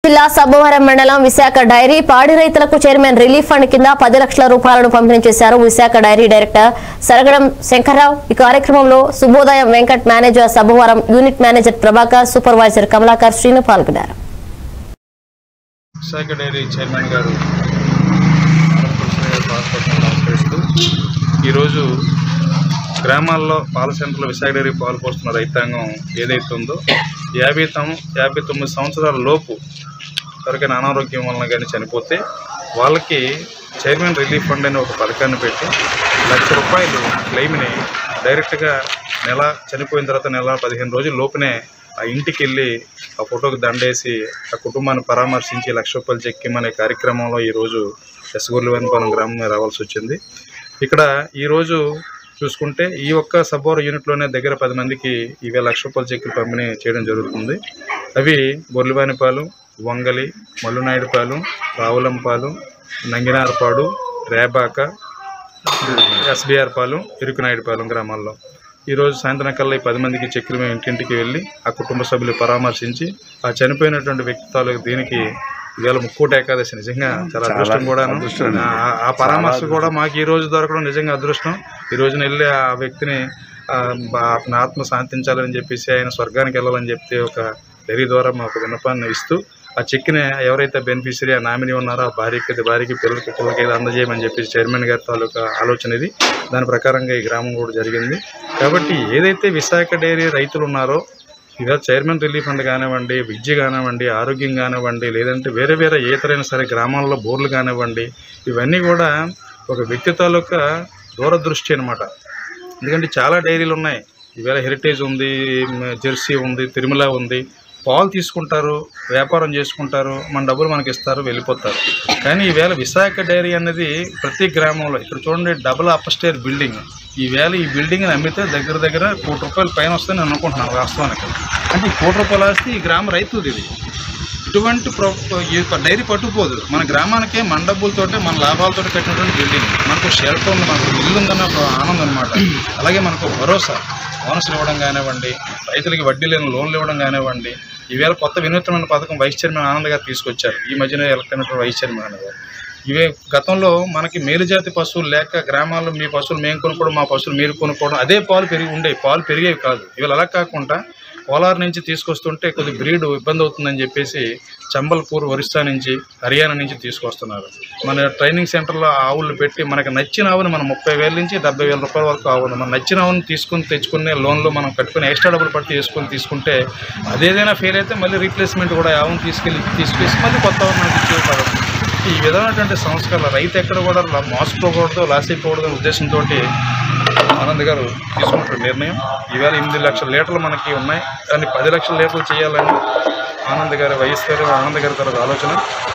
జిల్లా సబ్బవరం మండలం విశాఖ డైరీ పాడి రైతులకు చైర్మన్ రిలీఫ్ ఫండ్ కింద పది లక్షల రూపాయలను పంపిణీ చేశారు విశాఖ డైరీ డైరెక్టర్ సరగడం శంకర్రావు ఈ కార్యక్రమంలో శుభోదయం Venkat manager Sabbavaram unit manager Prabhakar supervisor Kamalakar Srinu పాల్గొన్నారు విశాఖ డైరీ చైర్మన్ గారు ఆనందకృష్ణ గారి పాస్పోర్ట్ని నమస్కరిస్తూ ఈరోజు గ్రామాల్లో పాల సెంటర్లో విశాఖ డైరీ పాలు పోస్తున్న రైతాంగం ఏదైతే ఉందో యాభై తొమ్ యాభై తొమ్మిది సంవత్సరాల లోపు ఎవరికైనా అనారోగ్యం వలన కానీ చనిపోతే వాళ్ళకి చైర్మన్ రిలీఫ్ ఫండ్ అనే ఒక పథకాన్ని పెట్టి లక్ష రూపాయలు క్లెయిమ్ని డైరెక్ట్గా నెల చనిపోయిన తర్వాత నెల పదిహేను రోజుల లోపునే ఆ ఇంటికి వెళ్ళి ఆ ఫోటోకి దండేసి ఆ కుటుంబాన్ని పరామర్శించి లక్ష రూపాయలు చెక్కిమనే కార్యక్రమంలో ఈరోజు ఎస్గూర్లవనిపాలెం గ్రామం రావాల్సి వచ్చింది ఇక్కడ ఈరోజు చూసుకుంటే ఈ ఒక్క సబ్బోర యూనిట్లోనే దగ్గర పది మందికి ఇవే లక్ష రూపాయల చెక్కులు పంపిణీ చేయడం జరుగుతుంది అవి బొర్లివానిపాలెం వంగలి మల్లునాయుడుపాలెం రావులంపాలెం నంగినారపాడు రేబాక ఎస్బీఆర్ పాలెం ఇరుకునాయుడుపాలెం గ్రామాల్లో ఈరోజు సాయంత్రం కల్లా ఈ పది మందికి చెక్కులు మేము ఇంటింటికి వెళ్ళి ఆ కుటుంబ సభ్యులు పరామర్శించి ఆ చనిపోయినటువంటి వ్యక్తి తాలూకు దీనికి ఇవాళ ముక్కోట ఏకాదశి నిజంగా చాలా అదృష్టం కూడాను ఆ- ఆ పరామర్శ కూడా మాకు ఈ రోజు దొరకడం నిజంగా అదృష్టం ఈ రోజున వెళ్ళి ఆ వ్యక్తిని ఆ, బా- నా ఆత్మ శాంతించాలని చెప్పేసి ఆయన స్వర్గానికి వెళ్ళాలని చెప్తే ఒక డైరీ ద్వారా మాకు విన్నపాన్ని ఇస్తూ ఆ చెక్కిని ఎవరైతే బెనిఫిషరీ ఆ నామినీ ఉన్నారో ఆ భార్యకి భార్యకి పిల్లలకి పిల్లలకి ఇది అందజేయమని చెప్పి చైర్మన్ గారి తాలూకా ఆలోచన ఇది దాని ప్రకారంగా ఈ గ్రామం కూడా జరిగింది కాబట్టి ఏదైతే విశాఖ డైరీ రైతులు ఉన్నారో ఇవాళ చైర్మన్ రిలీఫ్ ఫండ్ కానివ్వండి విద్య కానివ్వండి ఆరోగ్యం కానివ్వండి లేదంటే వేరే వేరే ఏతరైనా సరే గ్రామాల్లో బోర్లు కానివ్వండి ఇవన్నీ కూడా ఒక వ్యక్తి తాలూకా దూరదృష్టి అనమాట ఎందుకంటే చాలా డైరీలు ఉన్నాయి ఈవేళ హెరిటేజ్ ఉంది మ్, జెర్సీ ఉంది తిరుమల ఉంది పాలు తీసుకుంటారు వ్యాపారం చేసుకుంటారు మన డబ్బులు మనకి ఇస్తారు వెళ్ళిపోతారు కానీ ఈవేళ విశాఖ డైరీ అనేది ప్రతి గ్రామంలో ఇక్కడ చూడండి డబుల్ అప్స్టేర్ బిల్డింగ్ ఈవేళ ఈ బిల్డింగ్ని అమ్మితే దగ్గర దగ్గర కోటి రూపాయల పైన వస్తుందని నేను అనుకుంటున్నాను వాస్తవానికి అంటే ఈ కోటి రూపాయలు ఆస్తి ఈ గ్రామ రైతుది ఇది ఇటువంటి ప్రొ- ఈ యొక్క డైరీ పట్టుకుపోదు మన గ్రామానికే మన డబ్బులతోటే మన లాభాలతో కట్టినటువంటి బిల్డింగ్ మనకు షెల్టర్ ఉంది మనకు ఇల్లు ఉందన్న ఒక ఆనందం అనమాట అలాగే మనకు భరోసా బోనస్లు ఇవ్వడం కానివ్వండి రైతులకి వడ్డీ లేని లోన్లు ఇవ్వడం కానివ్వండి ఈవేళ కొత్త వినూత్నమైన పథకం వైస్ చైర్మన్ ఆనంద్ గారు తీసుకొచ్చారు ఈ మధ్యన ఎలక్ట్ అయినటువంటి వైస్ చైర్మన్ ఆనంద్ గారు ఇవే గతంలో మనకి మేలుజాతి పశువులు లేక గ్రామాల్లో మీ పశువులు మేము కొనుక్కోవడం మా పశువులు మీరు కొనుక్కోవడం అదే పాలు పెరిగి ఉండేవి పాలు పెరిగేవి కాదు ఇవాళ అలా కాకుండా కోలార్ నుంచి తీసుకొస్తుంటే కొద్ది బ్రీడ్ ఇబ్బంది అవుతుందని చెప్పేసి చంబల్పూర్ ఒరిస్సా నుంచి హర్యానా నుంచి తీసుకొస్తున్నారు మన ట్రైనింగ్ సెంటర్లో ఆవులు పెట్టి మనకు నచ్చిన ఆవుని మనం ముప్పై వేల నుంచి డెబ్బై వేల రూపాయల వరకు ఆవును మన నచ్చిన ఆవుని తీసుకుని తెచ్చుకునే లోన్లో మనం కట్టుకుని ఎక్స్ట్రా డబ్బులు పట్టి తీసుకొని తీసుకుంటే అదేదైనా ఫెయిల్ అయితే మళ్ళీ రీప్లేస్మెంట్ కూడా ఆవును తీసుకెళ్ళి తీసుకేసి మళ్ళీ కొత్త ఆవు మనకి ఇచ్చేవారు ఈ విధమైనటువంటి సంస్కరణ రైతు ఎక్కడ కూడా లా- మోసపోకూడదు లాస్ అయిపోకూడదు అనే ఉద్దేశంతో ఆనంద్ గారు తీసుకున్న నిర్ణయం ఈవేళ ఎనిమిది లక్షల లీటర్లు మనకి ఉన్నాయి కానీ పది లక్షల లీటర్లు చేయాలని ఆనంద్ గారి వైఎస్ గారు ఆనంద్ గారి తర్వాత ఆలోచన